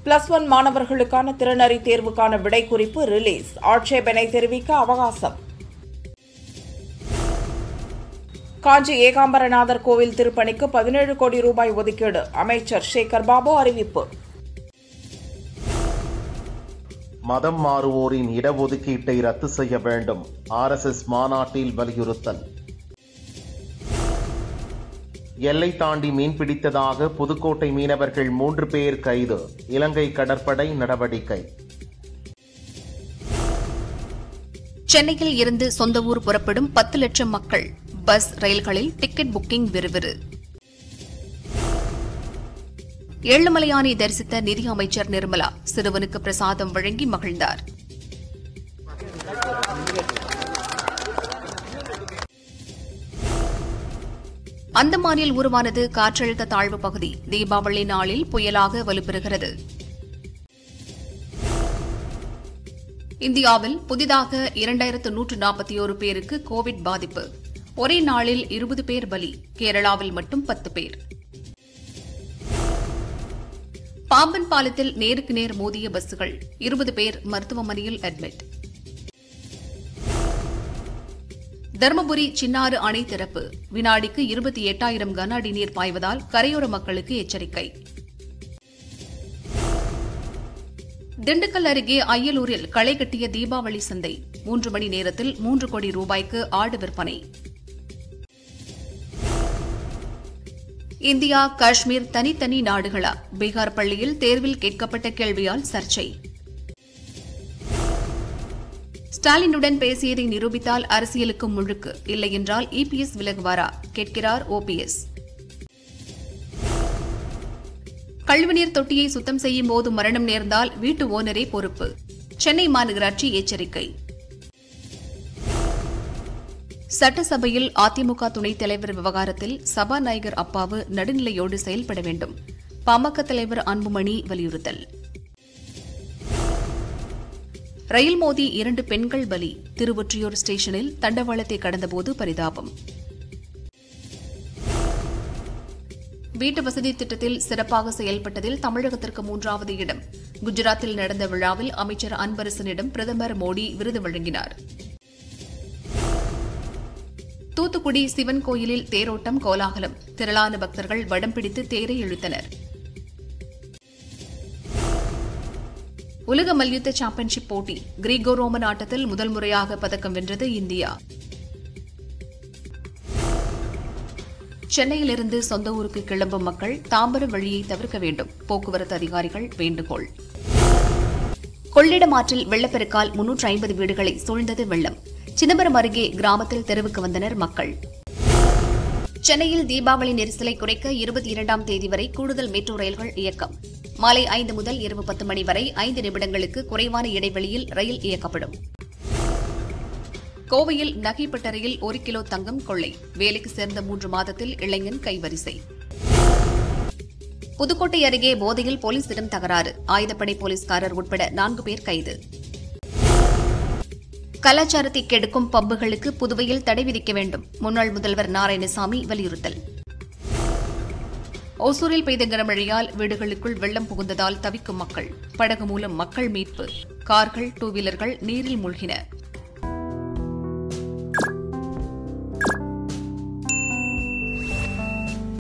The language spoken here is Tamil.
பிளஸ் ஒன் மாணவர்களுக்கான திறனறி தேர்வுக்கான விடை குறிப்பு ரிலீஸ் ஆட்சேபனை தெரிவிக்க அவகாசம் காஞ்சி ஏகாம்பரநாதர் கோவில் திருப்பணிக்கு பதினேழு கோடி ரூபாய் ஒதுக்கீடு அமைச்சர் சேகர் பாபு அறிவிப்பு மதம் மாறுவோரின் இடஒதுக்கீட்டை ரத்து செய்ய வேண்டும் ஆர்எஸ்எஸ் மாநாட்டில் வலியுறுத்தல் எல்லை தாண்டி மீன்பிடித்ததாக புதுக்கோட்டை மீனவர்கள் மூன்று பேர் கைது இலங்கை கடற்படை நடவடிக்கை சென்னையில் இருந்து சொந்த ஊர் புறப்படும் பத்து லட்சம் மக்கள் பஸ் ரயில்களில் டிக்கெட் புக்கிங் விறுவிறு ஏழுமலையானை தரிசித்த நிதி அமைச்சர் நிர்மலா சிறுவனுக்கு பிரசாதம் வழங்கி மகிழ்ந்தார் அந்தமானில் உருவானது காற்றழுத்த தாழ்வு பகுதி தீபாவளி நாளில் புயலாக வலுப்பெறுகிறது இந்தியாவில் புதிதாக இரண்டாயிரத்து நூற்று நாற்பத்தி ஒரு பேருக்கு கோவிட் பாதிப்பு ஒரே நாளில் இருபது பேர் பலி கேரளாவில் மட்டும் பத்து பேர் பாம்பன் பாலத்தில் நேருக்கு நேர் மோதிய பஸ்கள் இருபது பேர் மருத்துவமனையில் அட்மிட் தருமபுரி சின்னாறு அணை திறப்பு வினாடிக்கு இருபத்தி எட்டாயிரம் கன அடி நீர் பாய்வதால் கரையோர மக்களுக்கு எச்சரிக்கை திண்டுக்கல் அருகே அய்யலூரில் களை கட்டிய தீபாவளி சந்தை மூன்று மணி நேரத்தில் மூன்று கோடி ரூபாய்க்கு ஆடு விற்பனை இந்தியா காஷ்மீர் தனித்தனி நாடுகளா பீகார் பள்ளியில் தேர்வில் கேட்கப்பட்ட கேள்வியால் சர்ச்சை ஸ்டாலினுடன் பேசியதை நிரூபித்தால் அரசியலுக்கு முழுக்கு இல்லையென்றால் இபிஎஸ் விலகுவாரா கேட்கிறார் ஓபிஎஸ் கழிவுநீர் தொட்டியை சுத்தம் செய்யும் போது மரணம் நேர்ந்தால் வீட்டு ஓனரே பொறுப்பு சென்னை மாநகராட்சி எச்சரிக்கை சட்டசபையில் அதிமுக துணைத் தலைவர் விவகாரத்தில் சபாநாயகர் அப்பாவு நடுநிலையோடு செயல்பட வேண்டும் பாமக தலைவர் அன்புமணி வலியுறுத்தல் ரயில் மோதி இரண்டு பெண்கள் பலி திருவொற்றியூர் ஸ்டேஷனில் தண்டவாளத்தை கடந்தபோது பரிதாபம் வீட்டு வசதி திட்டத்தில் சிறப்பாக செயல்பட்டதில் தமிழகத்திற்கு மூன்றாவது இடம் குஜராத்தில் நடந்த விழாவில் அமைச்சர் அன்பரசனிடம் பிரதமர் மோடி விருது வழங்கினார் தூத்துக்குடி சிவன் கோயிலில் தேரோட்டம் கோலாகலம் திரளான பக்தர்கள் வடம் பிடித்து தேரை இழுத்தனர் உலக மல்யுத்த சாம்பியன்ஷிப் போட்டி கிரீகோ ரோமன் ஆட்டத்தில் முதல் முறையாக பதக்கம் வென்றது இந்தியா சென்னையிலிருந்து சொந்த ஊருக்கு கிளம்பும் மக்கள் தாம்பரம் வழியை தவிர்க்க வேண்டும் போக்குவரத்து அதிகாரிகள் வேண்டுகோள் கொள்ளிடம் ஆற்றில் வெள்ளப்பெருக்கால் முன்னூற்று ஐம்பது வீடுகளை சூழ்ந்தது வெள்ளம் சிதம்பரம் அருகே கிராமத்தில் தெருவுக்கு வந்தனர் மக்கள் சென்னையில் தீபாவளி நெரிசலை குறைக்க இருபத்தி இரண்டாம் தேதி வரை கூடுதல் மெட்ரோ ரயில்கள் இயக்கம் மாலை ஐந்து முதல் இரவு பத்து மணி வரை ஐந்து நிமிடங்களுக்கு குறைவான இடைவெளியில் ரயில் இயக்கப்படும் கோவையில் நகைப்பட்டறையில் ஒரு கிலோ தங்கம் கொள்ளை வேலைக்கு சேர்ந்த மூன்று மாதத்தில் இளைஞன் கைவரிசை புதுக்கோட்டை அருகே போதையில் போலீசிடம் தகராறு ஆயுதப்படை போலீஸ்காரர் உட்பட நான்கு பேர் கைது கலாச்சாரத்தை கெடுக்கும் பப்புகளுக்கு புதுவையில் தடை விதிக்க வேண்டும் முன்னாள் முதல்வர் நாராயணசாமி வலியுறுத்தல் ஓசூரில் பெய்த கனமழையால் வீடுகளுக்குள் வெள்ளம் புகுந்ததால் தவிக்கும் மக்கள் படகு மூலம் மக்கள் மீட்பு கார்கள் டூ வீலர்கள் நீரில் மூழ்கின